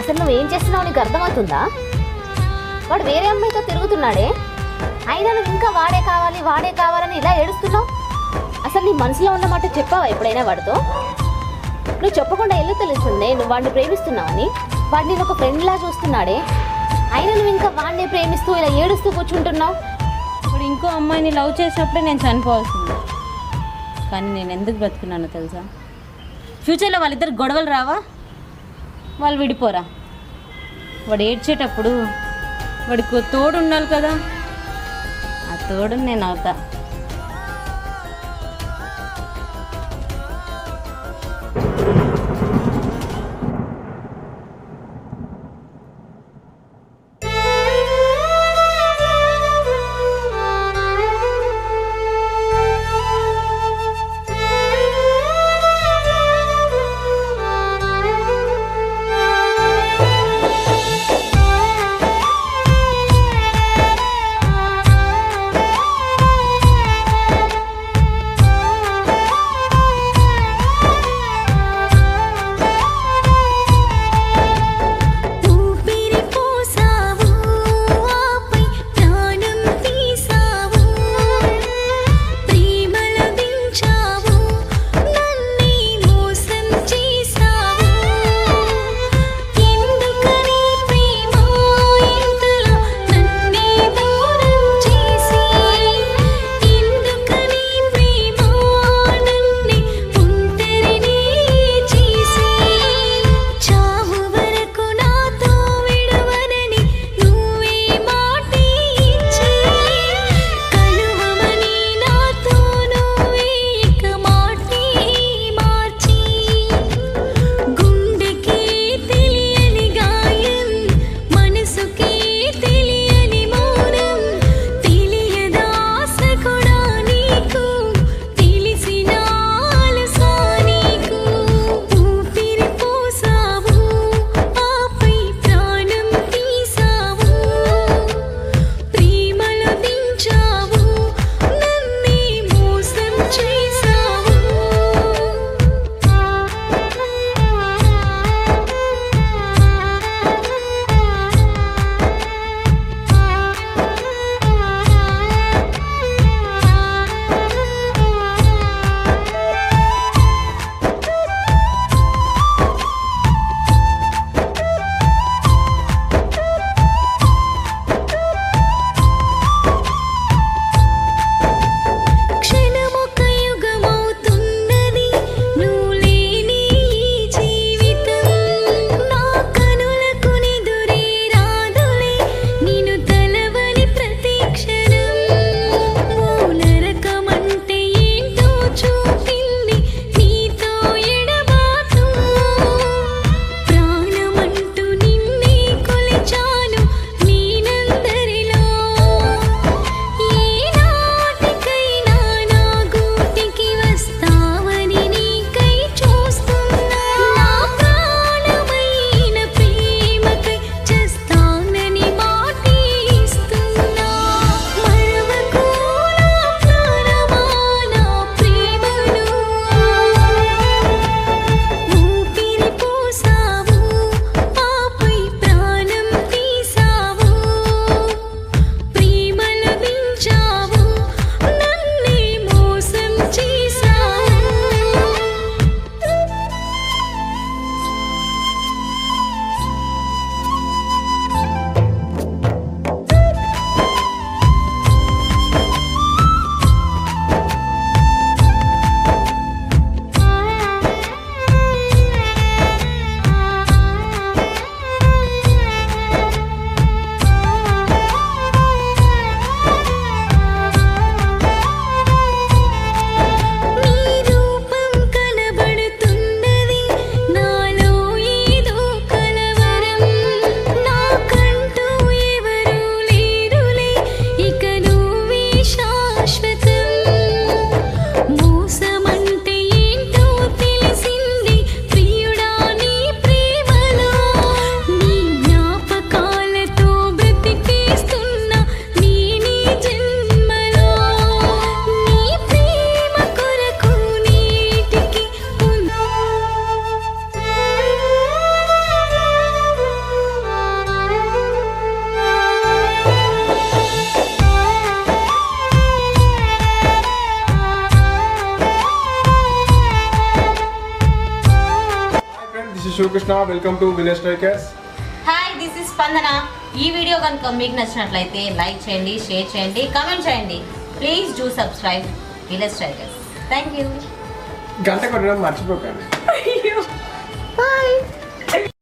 అసలు నువ్వు ఏం చేస్తున్నావు నీకు అర్థమవుతుందా వాడు వేరే అమ్మాయితో తిరుగుతున్నాడే అయినా నువ్వు ఇంకా వాడే కావాలి వాడే కావాలని ఇలా ఏడుస్తున్నావు అసలు నీ మనసులో ఉన్న మాట చెప్పావా ఎప్పుడైనా వాడితో నువ్వు చెప్పకుండా ఎల్లు తెలుస్తుంది నువ్వు వాడిని ప్రేమిస్తున్నావని వాడిని నేను ఒక ఫ్రెండ్లా చూస్తున్నాడే అయినా నువ్వు ఇంకా వాడిని ప్రేమిస్తూ ఇలా ఏడుస్తూ కూర్చుంటున్నావు ఇప్పుడు ఇంకో అమ్మాయిని లవ్ చేసినప్పుడే నేను చనిపోవాల్సింది కానీ నేను ఎందుకు బ్రతుకున్నానో తెలుసా ఫ్యూచర్లో వాళ్ళిద్దరు గొడవలు రావా వాళ్ళు విడిపోరా వాడు ఏడ్చేటప్పుడు వాడికి ఓ తోడు ఉండాలి కదా ఆ తోడు నేను అవుతా ఆ Sivakrishna welcome to village strikers hi this is Spandana ఈ వీడియో కనుక మీకు నచ్చినట్లయితే లైక్ చేయండి షేర్ చేయండి కామెంట్ చేయండి please do subscribe village strikers thank you గంట కొట్టడం మర్చిపోకండి బాయ్